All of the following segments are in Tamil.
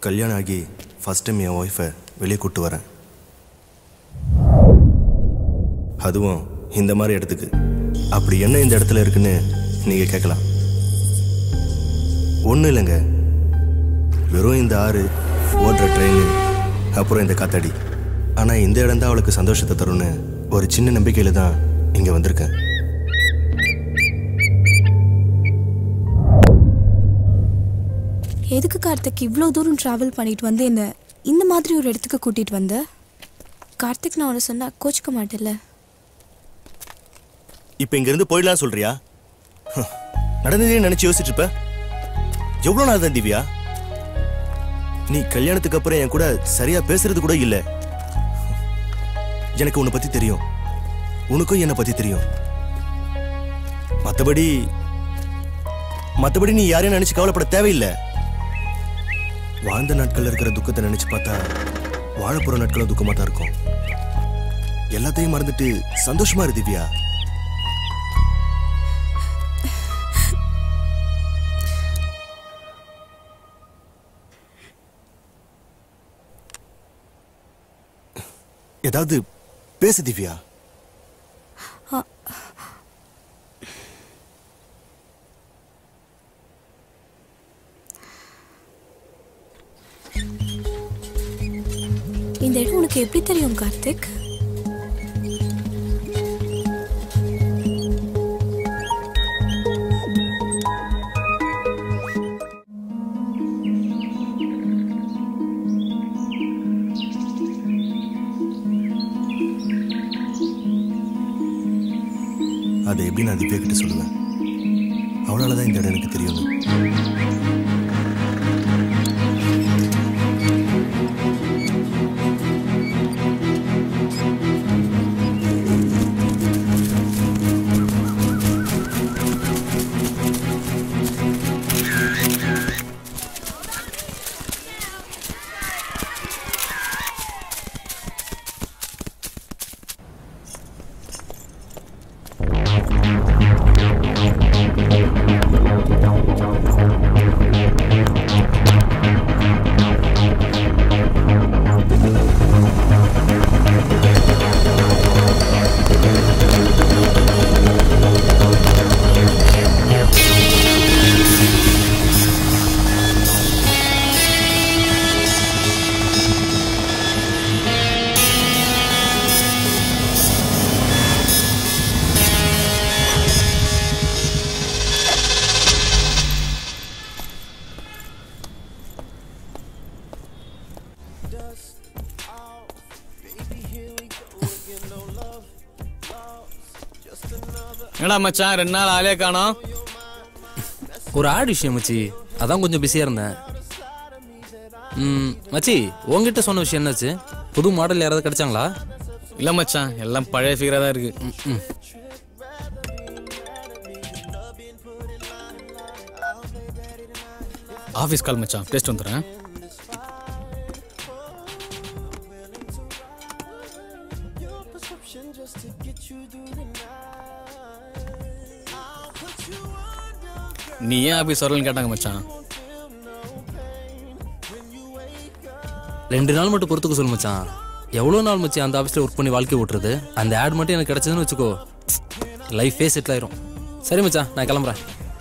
கல்யாணம் ஆகி ஃபஸ்ட் டைம் என் ஒய்ஃபை வெளியே கூட்டு வரேன் அதுவும் இந்த மாதிரி இடத்துக்கு அப்படி என்ன இந்த இடத்துல இருக்குன்னு நீங்கள் கேட்கலாம் ஒன்றும் இல்லைங்க வெறும் இந்த ஆறு ஓடுற ட்ரெயின் அப்புறம் இந்த காத்தாடி ஆனால் இந்த இடம் தான் அவளுக்கு சந்தோஷத்தை தரும்னு ஒரு சின்ன நம்பிக்கையில் தான் இங்கே வந்திருக்கேன் எதுக்கு கார்த்திக் இவ்வளோ தூரம் ட்ராவல் பண்ணிட்டு வந்து என்ன இந்த மாதிரி ஒரு இடத்துக்கு கூட்டிட்டு வந்த கார்த்திக் நான் உன்னை சொன்னா கோச்சிக்க மாட்டேல்ல இப்போ இங்கேருந்து போயிடலாம் சொல்றியா ஹம், நடந்ததே நினச்சி யோசிச்சுட்டு இருப்ப எவ்வளோ நாள் தான் திவ்யா நீ கல்யாணத்துக்கு அப்புறம் என் கூட சரியா பேசுறது கூட இல்லை எனக்கு உன்னை பத்தி தெரியும் உனக்கும் என்னை பத்தி தெரியும் மற்றபடி மற்றபடி நீ யாரையும் நினைச்சு கவலைப்பட தேவையில்லை வாழ்ந்த நாட்கள்ல இருக்கிற துக்கத்தை நினைச்சு பார்த்தா வாழப்போற நாட்களும் துக்கமா தான் இருக்கும் எல்லாத்தையும் மறந்துட்டு சந்தோஷமா இரு திவ்யா ஏதாவது பேசு திவ்யா இந்த இடம் உனக்கு எப்படி தெரியும் கார்த்திக் அதை எப்படி நான் திவ்யா கிட்ட சொல்லுவேன் அவளால தான் இந்த இடம் எனக்கு தெரியும் என்னடா மச்சான் ரெண்டு நாள் ஆளே காணோம் ஒரு ஆடு விஷயம் மச்சி அதான் கொஞ்சம் பிஸியாக இருந்தேன் ம் மச்சி உங்ககிட்ட சொன்ன விஷயம் என்னாச்சு புது மாடல் யாராவது கிடைச்சாங்களா இல்ல மச்சான் எல்லாம் பழைய ஃபிகரா தான் இருக்கு ம் ஆஃபீஸ் கால் மச்சான் டெஸ்ட் வந்துடுறேன் நீ ஏன் ஆஃபீஸ் வரலன்னு கேட்டாங்க மச்சான் ரெண்டு நாள் மட்டும் பொறுத்துக்க சொல்லு மச்சான் எவ்வளோ நாள் மச்சி அந்த ஆஃபீஸில் ஒர்க் பண்ணி வாழ்க்கை ஓட்டுறது அந்த ஆட் மட்டும் எனக்கு கிடைச்சதுன்னு வச்சுக்கோ லைஃபே செட்டில் ஆயிரும் சரி மச்சான் நான் கிளம்புறேன்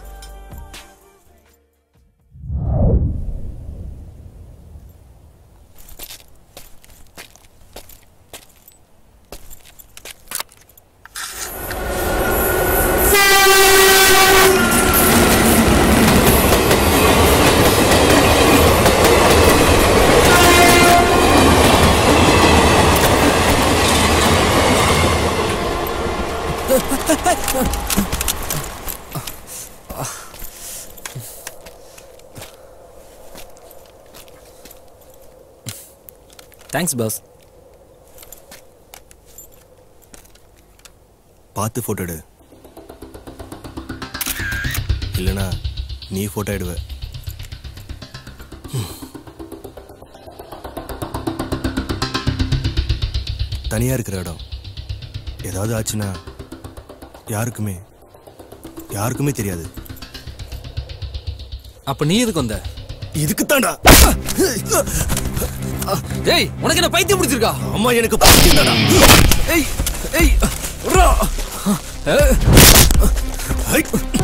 தேங்க்ஸ் பாஸ் பார்த்து ஃபோட்டோ எடு இல்லைனா நீ ஃபோட்டோ எடுவ ம். தனியா இருக்கிற இடம் ஏதாவது ஆச்சுன்னா யாருக்குமே யாருக்குமே தெரியாது அப்போ நீ எதுக்கு வந்த இதுக்கு தாண்டா டேய் உனக்கு என்ன பைத்தியம் பிடிச்சிருக்கா அம்மா எனக்கு பைத்தியம் தான்டா. ஏய் ஏய் உர்ரா. ஐ.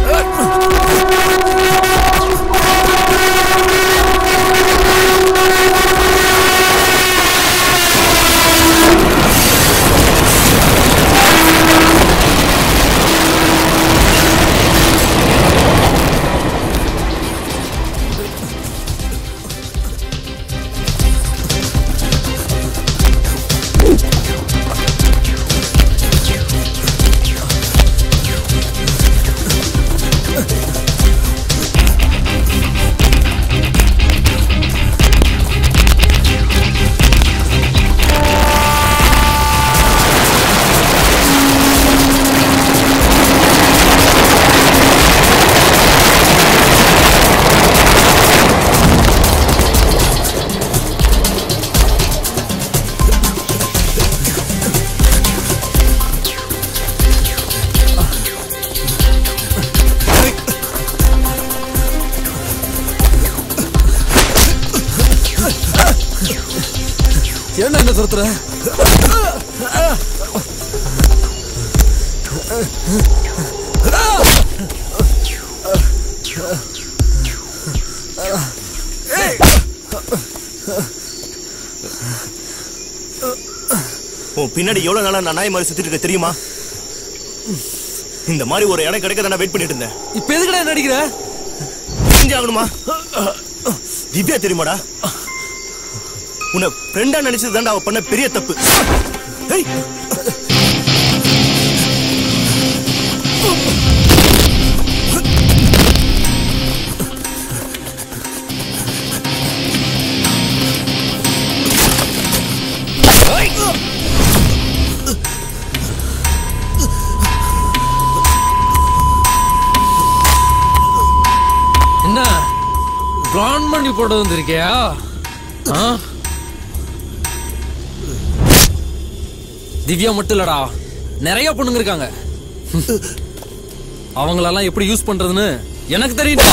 ஏன்டா என்ன துரத்துற உன் பின்னாடி எவ்வளவு நாளா நான் நாய் மாதிரி சுத்திட்டு இருக்க தெரியுமா இந்த மாதிரி ஒரு இடம் கிடைக்க நான் வெயிட் பண்ணிட்டு இருந்தேன் இப்ப எதுக்குடா நடிக்கிற தெரிஞ்சாகணுமா திவ்யா தெரியுமாடா உன்னை ஃப்ரெண்டா நினைச்சது தாண்டா அவ பண்ண பெரிய தப்பு ஏய், என்ன பிளான் பண்ணி போட்டு வந்திருக்கியா ஆ? திவ்யா மட்டும் இல்லடா நிறைய பொண்ணுங்க இருக்காங்க அவங்களெல்லாம் எப்படி யூஸ் பண்றதுன்னு எனக்கு தெரியும்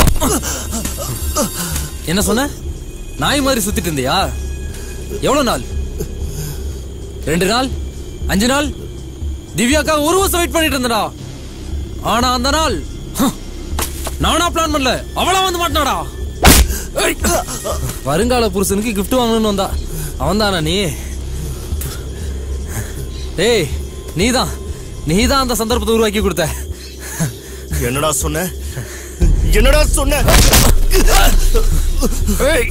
என்ன சொன்ன நாய் மாதிரி சுத்திட்டு இருந்தியா எவ்வளவு நாள் ரெண்டு நாள் அஞ்சு நாள் திவ்யாக்கா ஒரு வருஷம் வெயிட் பண்ணிட்டு இருந்தடா ஆனா அந்த நாள் ஹம், நானா பிளான் பண்ணல அவளா வந்து மாட்டினாடா ஏய். வருங்கால புருஷனுக்கு gift வாங்கணும்னு வந்தா அவன் தானா நீ ஏய் நீதான் நீதான் அந்த சந்தர்ப்பத்தை உருவாக்கி கொடுத்த என்னடா சொன்ன என்னடா சொன்ன ஏய்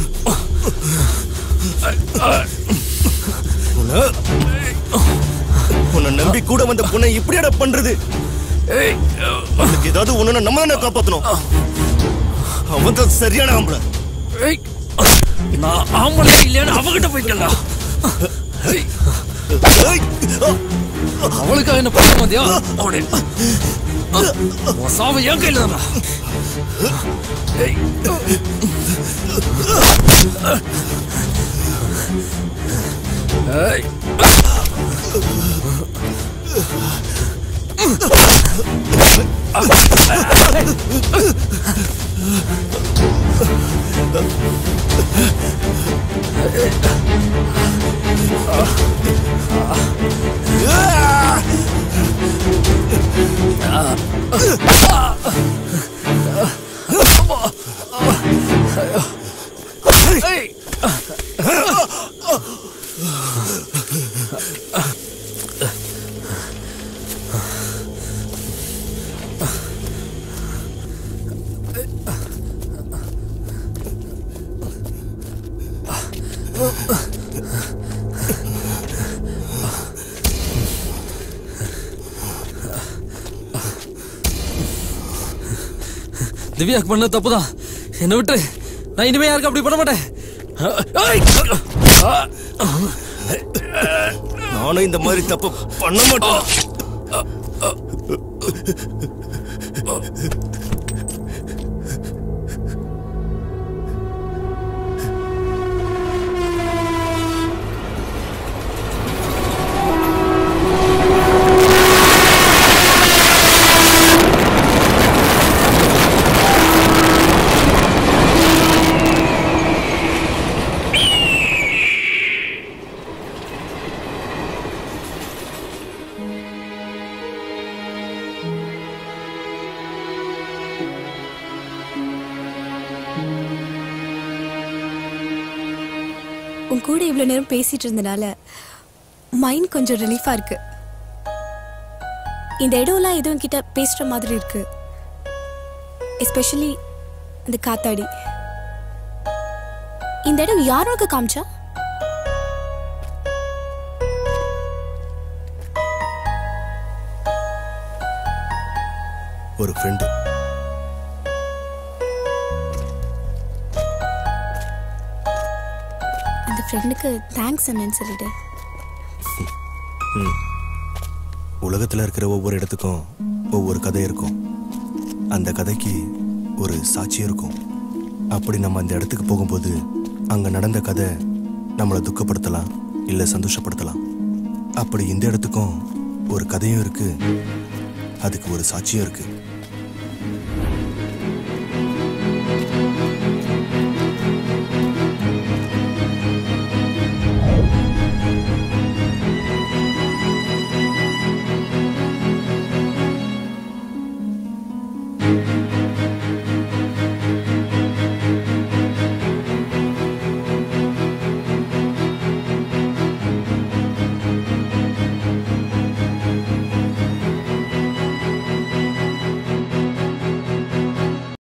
உன்னை- உன்னை நம்பி கூட வந்த பொண்ணை இப்படியாடா பண்றது ஏய் அவனுக்கு ஏதாவது ஒண்ணு நம்ம தானே காப்பாத்தணும் அவன் தான் சரியான ஆம்பளை ஏய் நான் ஆம்பளை இல்லையான்னு அவகிட்ட போய்க்கலடா ஏய் ஏய், அவளுக்காக என்ன பண்ண மாத்தியா அவனே உன் சாவு என் கையில தான்டா ஏய் ஏய் ஏய் திவ்யாக்கு பண்ண தப்புதான் என்னை விட்டு நான் இனிமே யாருக்கும் அப்படி பண்ண மாட்டேன் ஏய்! நானும் இந்த மாதிரி தப்பு பண்ண மாட்டேன் கூட இவ்வளோ நேரம் பேசிட்டு இருந்தனால மைண்ட் கொஞ்சம் ரிலீஃபா இருக்கு இந்த இடம்லாம் எதுவும் கிட்ட பேசுற மாதிரி இருக்கு எஸ்பெஷலி இந்த காத்தாடி இந்த இடம் யார் உனக்கு காமிச்சா ஒரு ஃப்ரெண்டு அந்த ஃப்ரெண்டுக்கு தேங்க்ஸ் என்னன்னு சொல்லிட்டு உலகத்துல இருக்கிற ஒவ்வொரு இடத்துக்கும் ஒவ்வொரு கதை இருக்கும் அந்த கதைக்கு ஒரு சாட்சியம் இருக்கும் அப்படி நம்ம அந்த இடத்துக்கு போகும்போது அங்க நடந்த கதை நம்மளை துக்கப்படுத்தலாம் இல்ல சந்தோஷப்படுத்தலாம் அப்படி இந்த இடத்துக்கும் ஒரு கதையும் இருக்கு அதுக்கு ஒரு சாட்சியம் இருக்கு